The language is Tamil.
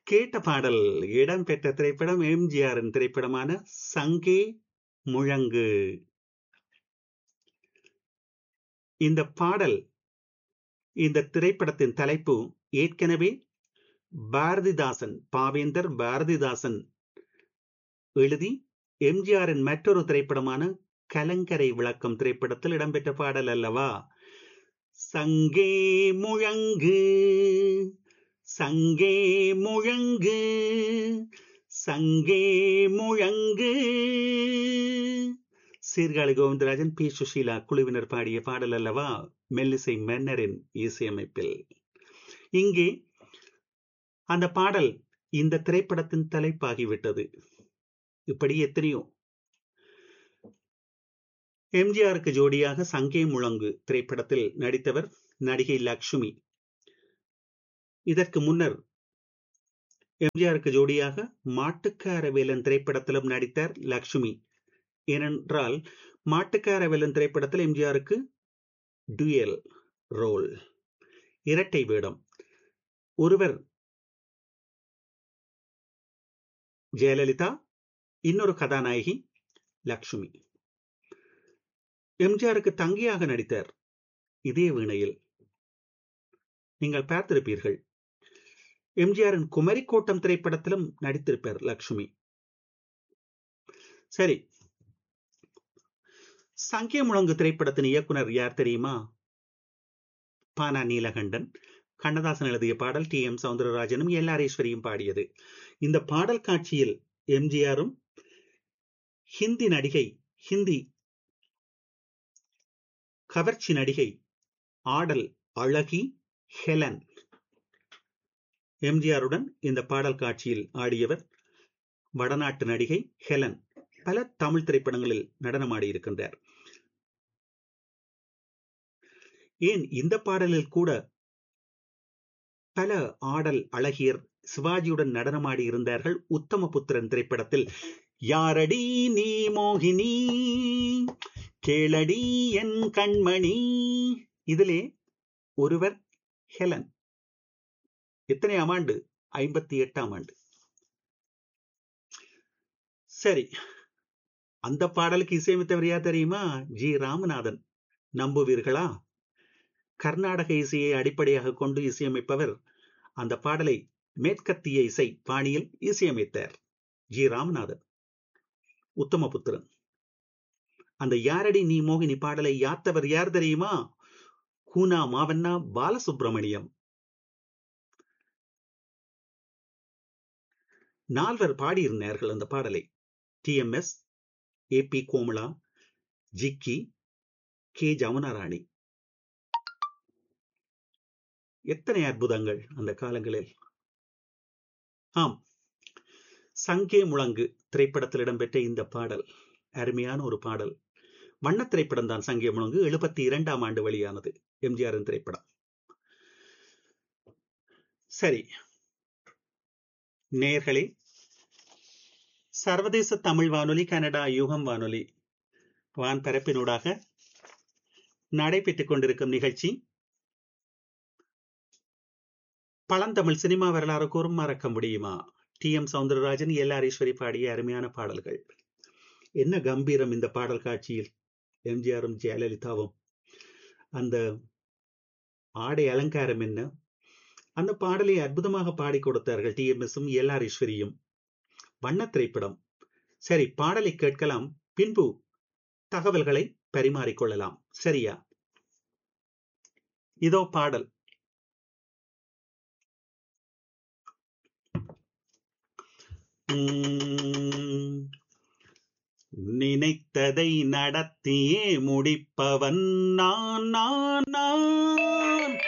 கேட்ட பாடல் இடம்பெற்ற திரைப்படம் எம்ஜிஆரின் திரைப்படமான சங்கே முழங்கு இந்த பாடல் இந்த திரைப்படத்தின் தலைப்பு ஏற்கனவே பாரதிதாசன் பாவேந்தர் பாரதிதாசன் எழுதி எம்ஜிஆரின் மற்றொரு திரைப்படமான கலங்கரை விளக்கம் திரைப்படத்தில் இடம்பெற்ற பாடல் அல்லவா சங்கே முழங்கு சங்கே முழங்கு சங்கே முழங்கு சீர்காழி கோவிந்தராஜன் பி சுஷீலா குழுவினர் பாடிய பாடல் அல்லவா மெல்லிசை மன்னரின் இசையமைப்பில் இங்கே அந்த பாடல் இந்த திரைப்படத்தின் தலைப்பாகிவிட்டது இப்படி எத்தனையோ எம்ஜிஆருக்கு ஜோடியாக சங்கே முழங்கு திரைப்படத்தில் நடித்தவர் நடிகை லக்ஷ்மி இதற்கு முன்னர் எம்ஜிஆருக்கு ஜோடியாக மாட்டுக்கார வேலன் திரைப்படத்திலும் நடித்தார் லக்ஷ்மி ஏனென்றால் மாட்டுக்கார வேலன் திரைப்படத்தில் எம்ஜிஆருக்கு டுயல் ரோல் இரட்டை வேடம் ஒருவர் ஜெயலலிதா இன்னொரு கதாநாயகி லக்ஷ்மி எம்ஜிஆருக்கு தங்கியாக நடித்தார் இதே வீணையில் நீங்கள் பார்த்திருப்பீர்கள் எம்ஜிஆரின் குமரிக்கோட்டம் திரைப்படத்திலும் நடித்திருப்பார் லக்ஷ்மி சரி சங்கே முழங்கு திரைப்படத்தின் இயக்குனர் யார் தெரியுமா பானா நீலகண்டன் கண்ணதாசன் எழுதிய பாடல் டி எம் சவுந்தரராஜனும் எல்லாரேஸ்வரியும் பாடியது இந்த பாடல் காட்சியில் எம்ஜிஆரும் ஹிந்தி நடிகை ஹிந்தி கவர்ச்சி நடிகை ஆடல் அழகி ஹெலன் எம்ஜிஆருடன் இந்த பாடல் காட்சியில் ஆடியவர் வடநாட்டு நடிகை ஹெலன் பல தமிழ் திரைப்படங்களில் நடனமாடி இருக்கின்றார் ஏன் இந்த பாடலில் கூட பல ஆடல் அழகியர் சிவாஜியுடன் நடனமாடி இருந்தார்கள் உத்தமபுத்திரன் திரைப்படத்தில் யாரடி நீ மோகினி கேளடி என் கண்மணி இதிலே ஒருவர் ஹெலன் எத்தனையாம் ஆண்டு ஐம்பத்தி எட்டாம் ஆண்டு சரி அந்த பாடலுக்கு இசையமைத்தவர் யார் தெரியுமா ஜி ராமநாதன் நம்புவீர்களா கர்நாடக இசையை அடிப்படையாக கொண்டு இசையமைப்பவர் அந்த பாடலை மேற்கத்திய இசை பாணியில் இசையமைத்தார் ஜி ராமநாதன் உத்தமபுத்திரன் அந்த யாரடி நீ மோகினி பாடலை யாத்தவர் யார் தெரியுமா கூனா மாவண்ணா பாலசுப்பிரமணியம் நால்வர் பாடியிருந்தார்கள் அந்த பாடலை T M S A P Komala Jikki K Jamunarani எத்தனை அற்புதங்கள் அந்த காலங்களில் ஆம் சங்கே முழங்கு திரைப்படத்தில் இடம்பெற்ற இந்த பாடல் அருமையான ஒரு பாடல் வண்ண திரைப்படம் தான் சங்கே முழங்கு எழுபத்தி இரண்டாம் ஆண்டு வெளியானது எம்ஜிஆரின் திரைப்படம் சரி நேர்களே சர்வதேச தமிழ் வானொலி கனடா யுகம் வானொலி வான் பரப்பினூடாக நடைபெற்றுக் கொண்டிருக்கும் நிகழ்ச்சி பழந்தமிழ் சினிமா வரலாறு கூறும் மறக்க முடியுமா T M Soundararajan L Eswari பாடிய அருமையான பாடல்கள் என்ன கம்பீரம் இந்த பாடல் காட்சியில் எம்ஜிஆரும் ஜெயலலிதாவும் அந்த ஆடை அலங்காரம் என்ன அந்த பாடலை அற்புதமாக பாடி கொடுத்தார்கள் டி எம் எஸும் எல் ஆர் ஈஸ்வரியும் வண்ண திரைப்படம் சரி பாடலை கேட்கலாம் பின்பு தகவல்களை பரிமாறிக்கொள்ளலாம் சரியா இதோ பாடல் நினைத்ததை நடத்தியே முடிப்பவன் நான் நான் நான்